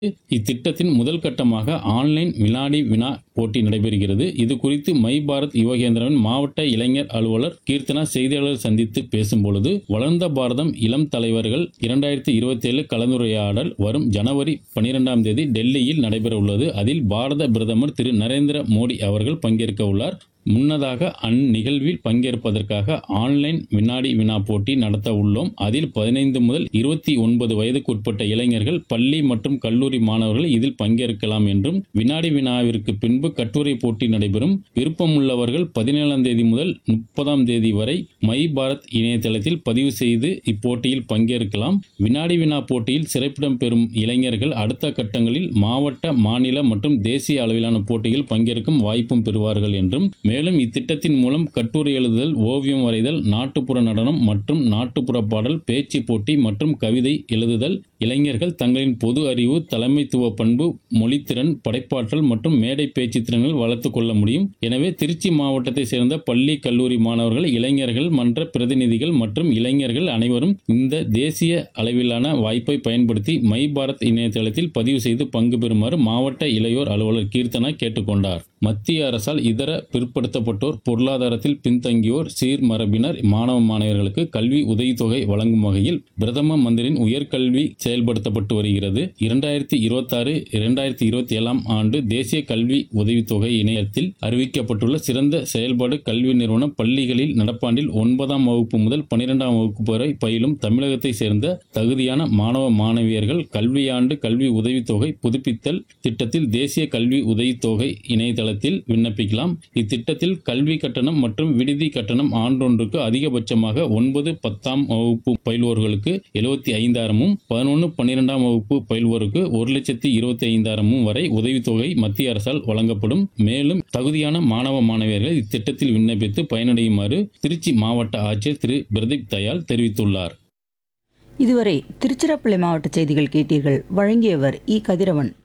இத்திட்டத்தின் முதல் கட்டமாக ஆன்லைன் வினாடி வினா போட்டி நடைபெறுகிறது இது குறித்து மை பாரத் யுவகேந்திரவின் மாவட்ட இளைஞர் அலுவலர் கீர்த்தனா செய்தியாளர் சந்தித்து பேசும்பொழுது வளர்ந்த பாரதம் இளம் தலைவர்கள் இரண்டாயிரத்தி இருபத்தி ஏழு கலந்துரையாடல் வரும் ஜனவரி பனிரெண்டாம் தேதி டெல்லியில் நடைபெற உள்ளது அதில் பாரத பிரதமர் திரு நரேந்திர மோடி அவர்கள் பங்கேற்க உள்ளார் முன்னதாக அந்நிகழ்வில் பங்கேற்பதற்காக ஆன்லைன் வினாடி வினா போட்டி நடத்த உள்ளோம் அதில் பதினைந்து முதல் இருபத்தி ஒன்பது வயதுக்குட்பட்ட இளைஞர்கள் பள்ளி மற்றும் கல்லூரி மாணவர்கள் இதில் பங்கேற்கலாம் என்றும் வினாடி வினாவிற்கு பின்பு கட்டுரை போட்டி நடைபெறும் விருப்பமுள்ளவர்கள் பதினேழாம் தேதி முதல் முப்பதாம் தேதி வரை மை பாரத் இணையதளத்தில் பதிவு செய்து இப்போட்டியில் பங்கேற்கலாம் வினாடி வினா போட்டியில் சிறப்பிடம் பெறும் இளைஞர்கள் அடுத்த கட்டங்களில் மாவட்ட மாநில மற்றும் தேசிய அளவிலான போட்டியில் பங்கேற்கும் வாய்ப்பும் பெறுவார்கள் என்றும் மேலும் இத்திட்டத்தின் மூலம் கட்டுரை எழுதுதல் ஓவியம் வரைதல் நாட்டுப்புற நடனம் மற்றும் நாட்டுப்புற பாடல் பேச்சு போட்டி மற்றும் கவிதை எழுதுதல் இளைஞர்கள் தங்களின் பொது அறிவு தலைமைத்துவ பண்பு மொழித்திறன் படைப்பாற்றல் மற்றும் மேடை பேச்சு திறன்கள் வளர்த்துக் கொள்ள முடியும் எனவே திருச்சி மாவட்டத்தை சேர்ந்த பள்ளி கல்லூரி மாணவர்கள் இளைஞர்கள் மன்ற பிரதிநிதிகள் மற்றும் இளைஞர்கள் அனைவரும் இந்த தேசிய அளவிலான வாய்ப்பை பயன்படுத்தி மை பாரத் இணையதளத்தில் பதிவு செய்து பங்கு பெறுமாறு மாவட்ட இளையோர் அலுவலர் கீர்த்தனா கேட்டுக்கொண்டார் மத்திய அரசால் இதர பிற்படுத்தப்பட்டோர் பொருளாதாரத்தில் பின்தங்கியோர் சீர்மரபினர் மாணவ மாணவர்களுக்கு கல்வி உதவித்தொகை வழங்கும் வகையில் பிரதம மந்திரின் உயர்கல்வி செயல்படுத்தப்பட்டு வருகிறது இரண்டாயிரத்தி இருபத்தாறு இரண்டாயிரத்தி இருபத்தி ஏழாம் ஆண்டு தேசிய கல்வி உதவித்தொகை இணையத்தில் அறிவிக்கப்பட்டுள்ள சிறந்த செயல்பாடு கல்வி நிறுவனம் பள்ளிகளில் நடப்பாண்டில் ஒன்பதாம் வகுப்பு முதல் பனிரெண்டாம் வகுப்பு வரை பயிலும் தமிழகத்தை சேர்ந்த தகுதியான மாணவ மாணவியர்கள் கல்வியாண்டு கல்வி உதவித்தொகை புதுப்பித்தல் திட்டத்தில் தேசிய கல்வி உதவித்தொகை இணையதளத்தில் விண்ணப்பிக்கலாம் இத்திட்டத்தில் கல்வி கட்டணம் மற்றும் விடுதி கட்டணம் ஆண்டொன்றுக்கு அதிகபட்சமாக ஒன்பது பத்தாம் வகுப்பு பயில்வோர்களுக்கு எழுபத்தி ஐந்தாயிரமும் பதினொன்று பன்னிரெண்டாம் வகுப்பு பயில்வோருக்கு ஒரு லட்சத்தி இருபத்தி ஐந்தாயிரமும் வரை உதவித்தொகை மத்திய அரசால் வழங்கப்படும் மேலும் தகுதியான மாணவ மாணவியர்கள் இத்திட்டத்தில் விண்ணப்பித்து பயனடையுமாறு திருச்சி மாவட்ட ஆட்சியர் திரு பிரதீப் தயாள் தெரிவித்துள்ளார் இதுவரை திருச்சிராப்பள்ளி மாவட்ட செய்திகள் கேட்டீர்கள் வழங்கியவர் இ கதிரவன்